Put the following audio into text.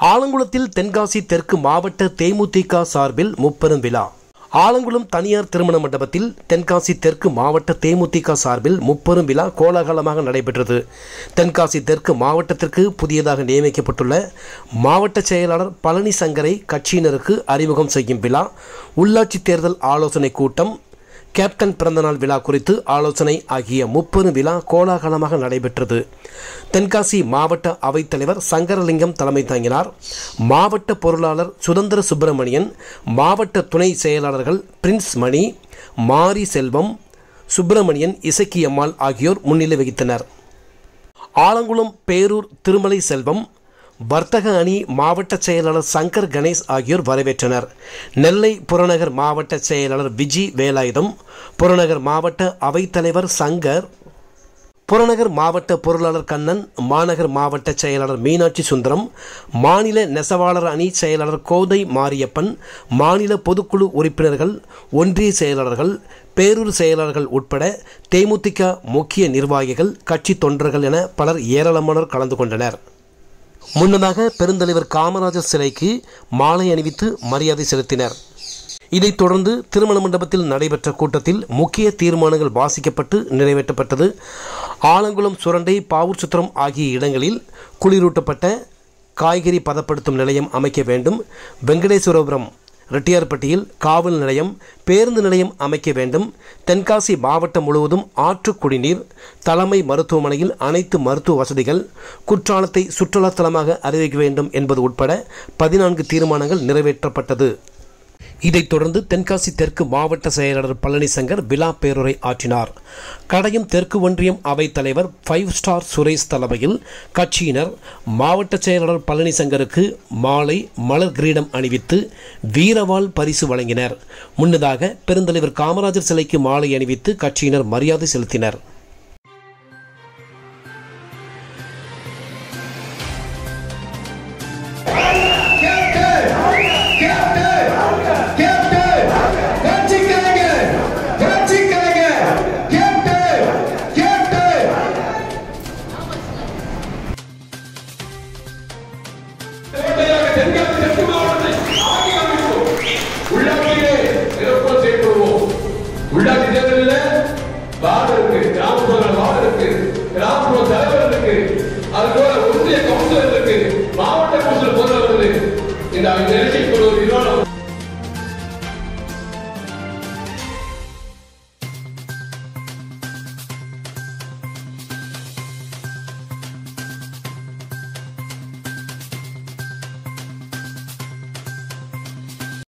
ஆலங்குளத்தில் தென்காசி தெற்கு மாவட்ட தேமுதிக சார்பில் முப்பெரும் விழா ஆலங்குளம் தனியார் திருமண மண்டபத்தில் தென்காசி தெற்கு மாவட்ட தேமுதிக சார்பில் முப்பெரும் விழா கோலாகலமாக நடைபெற்றது தென்காசி தெற்கு மாவட்டத்திற்கு புதியதாக நியமிக்கப்பட்டுள்ள மாவட்ட செயலாளர் பழனி சங்கரை கட்சியினருக்கு அறிமுகம் செய்யும் விழா உள்ளாட்சி தேர்தல் ஆலோசனை கூட்டம் கேப்டன் பிறந்தநாள் விழா குறித்து ஆலோசனை ஆகிய முப்பெரும் விழா கோலாகலமாக நடைபெற்றது தென்காசி மாவட்ட அவைத்தலைவர் சங்கரலிங்கம் தலைமை தாங்கினார் மாவட்ட பொருளாளர் சுதந்திர சுப்பிரமணியன் மாவட்ட துணை செயலாளர்கள் பிரின்ஸ் மணி மாரி செல்வம் சுப்பிரமணியன் இசக்கியம்மாள் ஆகியோர் முன்னிலை வகித்தனர் ஆலங்குளம் பேரூர் திருமலை செல்வம் வர்த்தக அணி மாவட்ட செயலாளர் சங்கர் கணேஷ் ஆகியோர் வரவேற்றனர் நெல்லை புறநகர் மாவட்ட செயலாளர் விஜி வேலாயுதம் புறநகர் மாவட்ட அவைத்தலைவர் சங்கர் புறநகர் மாவட்ட பொருளாளர் கண்ணன் மாநகர் மாவட்ட செயலாளர் மீனாட்சி சுந்தரம் மாநில நெசவாளர் அணி செயலாளர் கோதை மாரியப்பன் மாநில பொதுக்குழு உறுப்பினர்கள் ஒன்றிய செயலாளர்கள் பேரூர் செயலாளர்கள் உட்பட தேமுதிக முக்கிய நிர்வாகிகள் கட்சி தொண்டர்கள் என பலர் ஏராளமானோர் கலந்து கொண்டனர் முன்னதாக பெருந்தலைவர் காமராஜர் சிலைக்கு மாலை அணிவித்து மரியாதை செலுத்தினர் இதைத் தொடர்ந்து திருமண மண்டபத்தில் நடைபெற்ற கூட்டத்தில் முக்கிய தீர்மானங்கள் வாசிக்கப்பட்டு நிறைவேற்றப்பட்டது ஆலங்குளம் சுரண்டை பாவூர்சுத்திரம் ஆகிய இடங்களில் குளிரூட்டப்பட்ட காய்கறி பதப்படுத்தும் நிலையம் அமைக்க வேண்டும் வெங்கடேஸ்வரபுரம் ரெட்டியார்பட்டியில் காவல் நிலையம் பேருந்து நிலையம் அமைக்க வேண்டும் தென்காசி மாவட்டம் முழுவதும் ஆற்று குடிநீர் தலைமை மருத்துவமனையில் அனைத்து மருத்துவ வசதிகள் குற்றாலத்தை சுற்றுலா தலமாக அறிவிக்க வேண்டும் என்பது உட்பட பதினான்கு தீர்மானங்கள் நிறைவேற்றப்பட்டது இதைத் தொடர்ந்து தென்காசி தெற்கு மாவட்ட செயலாளர் பழனிசங்கர் விழா பேருரை ஆற்றினார் கடையம் தெற்கு ஒன்றியம் அவைத் தலைவர் ஃபைவ் ஸ்டார் சுரேஷ் தலைமையில் கட்சியினர் மாவட்ட செயலாளர் பழனிசங்கருக்கு மாலை மலர் கிரீடம் அணிவித்து வீரவாள் பரிசு வழங்கினர் முன்னதாக பெருந்தலைவர் காமராஜர் சிலைக்கு மாலை அணிவித்து கட்சியினர் மரியாதை செலுத்தினர் உள்ளாட்சி தேர்தலில் வார்டு இருக்கு கிராமப்புற வார்டு இருக்கு கிராமப்புற தலைவர் இருக்கு அது போல ஒன்றிய கவுன்சிலர் இருக்கு மாவட்ட கவுன்சிலர் போன்றவர்கள் இந்த நிகழ்ச்சிக்கு ஒரு